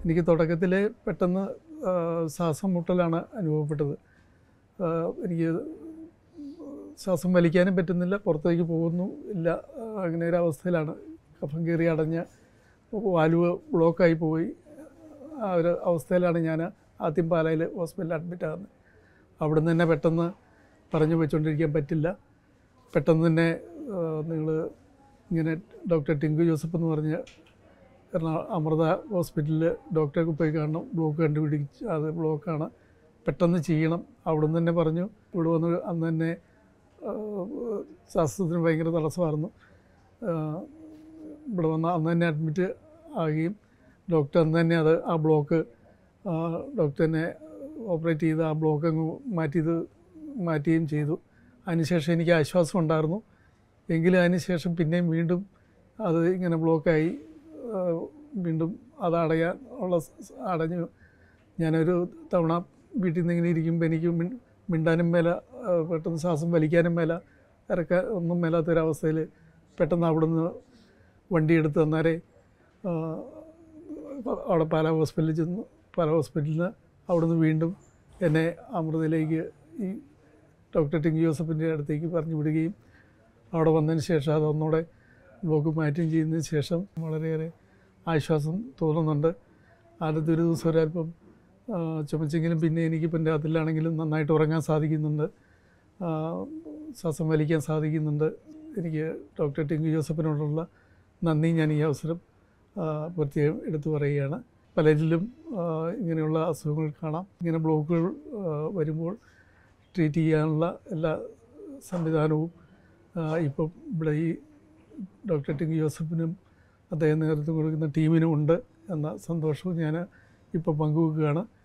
എനിക്ക് തുടക്കത്തിൽ പെട്ടെന്ന് ആ, ശ്വാസം മുട്ടലാണ് അനുഭവപ്പെട്ടത് ആ, എനിക്ക് ശ്വാസം വലിക്കാനും പറ്റുന്നില്ല പുറത്തേക്ക് പോകുന്നു ഇല്ല ആ, അങ്ങനെ ഒരു അവസ്ഥയിലാണ് കഫം കയറി അടഞ്ഞ് വാൽവ് ബ്ലോക്കായി പോയി ആ ഒരു അവസ്ഥയിലാണ് ഞാൻ ആദ്യം പാലായിൽ ഹോസ്പിറ്റലിൽ അഡ്മിറ്റ് ആകുന്നത് അവിടുന്ന് തന്നെ പെട്ടെന്ന് പറഞ്ഞു വെച്ചുകൊണ്ടിരിക്കാൻ പറ്റില്ല പെട്ടെന്ന് തന്നെ നിങ്ങൾ ഇങ്ങനെ ഡോക്ടർ ടിങ്കു ജോസഫ് എന്ന് പറഞ്ഞ് എറണാകുളം അമൃത ഹോസ്പിറ്റലിൽ ഡോക്ടറെ പോയി കാണണം ബ്ലോക്ക് കണ്ടുപിടിച്ച് അത് ബ്ലോക്കാണ് പെട്ടെന്ന് ചെയ്യണം അവിടുന്ന് തന്നെ പറഞ്ഞു ഇവിടെ വന്ന് അന്ന് തന്നെ ആ, ശ്വാസത്തിന് ഭയങ്കര തടസ്സമായിരുന്നു ആ, ഇവിടെ വന്ന് അന്ന് തന്നെ അഡ്മിറ്റ് ആകുകയും ഡോക്ടർ അന്ന് തന്നെ അത് ആ ബ്ലോക്ക് ആ, ഡോക്ടർ തന്നെ ഓപ്പറേറ്റ് ചെയ്ത് ആ ബ്ലോക്ക് അങ്ങ് മാറ്റിയത് മാറ്റുകയും ചെയ്തു അതിനുശേഷം എനിക്ക് ആശ്വാസം ഉണ്ടായിരുന്നു എങ്കിലും അതിനുശേഷം പിന്നെയും വീണ്ടും അത് ഇങ്ങനെ ബ്ലോക്കായി ആ, വീണ്ടും അത് അടയാൻ ഉള്ള സ- സ- അടഞ്ഞു ഞാനൊരു തവണ വീട്ടിൽ നിന്ന് ഇങ്ങനെ ഇരിക്കുമ്പോൾ എനിക്ക് മിൺ- മിണ്ടാനും മേല ആ, പെട്ടെന്ന് ശ്വാസം വലിക്കാനും മേല ഇറക്കാൻ ഒന്നും മേലാത്തൊരവസ്ഥയിൽ പെട്ടെന്ന് അവിടുന്ന് വണ്ടി എടുത്ത് തന്നേരെ ആ, അവിടെ പാലാ ഹോസ്പിറ്റലിൽ ചെന്നു പാലാ ഹോസ്പിറ്റലിൽ നിന്ന് അവിടുന്ന് വീണ്ടും എന്നെ അമൃതയിലേക്ക് ഈ ഡോക്ടർ ടിങ്കി ജോസഫിൻ്റെ അടുത്തേക്ക് പറഞ്ഞു വിടുകയും അവിടെ വന്നതിന് ശേഷം അതൊന്നുകൂടെ ബ്ലോക്ക് മാറ്റുകയും ചെയ്യുന്നതിന് ശേഷം വളരെയേറെ ആശ്വാസം തോന്നുന്നുണ്ട് ആദ്യത്തെ ഒരു ദിവസം ഒരല്പം ആ, ചുമച്ചെങ്കിലും പിന്നെ എനിക്ക് പിന്നെ അതിലാണെങ്കിലും നന്നായിട്ട് ഉറങ്ങാൻ സാധിക്കുന്നുണ്ട് ആ, ശ്വാസം വലിക്കാൻ സാധിക്കുന്നുണ്ട് എനിക്ക് ഡോക്ടർ ടിങ്കു ജോസഫിനോടുള്ള നന്ദി ഞാൻ ഈ അവസരം ആ, പ്രത്യേകം എടുത്തു പറയുകയാണ് പലരിലും ആ, ഇങ്ങനെയുള്ള അസുഖങ്ങൾ കാണാം ഇങ്ങനെ ബ്ലോക്കുകൾ ആ, വരുമ്പോൾ ട്രീറ്റ് ചെയ്യാനുള്ള എല്ലാ സംവിധാനവും ആ, ഇപ്പം ഇവിടെ ഈ ഡോക്ടർ ടിങ്കു ജോസഫിനും അദ്ദേഹം നേതൃത്വം കൊടുക്കുന്ന ടീമിനും ഉണ്ട് എന്ന സന്തോഷവും ഞാൻ ഇപ്പോൾ പങ്കുവെക്കുകയാണ്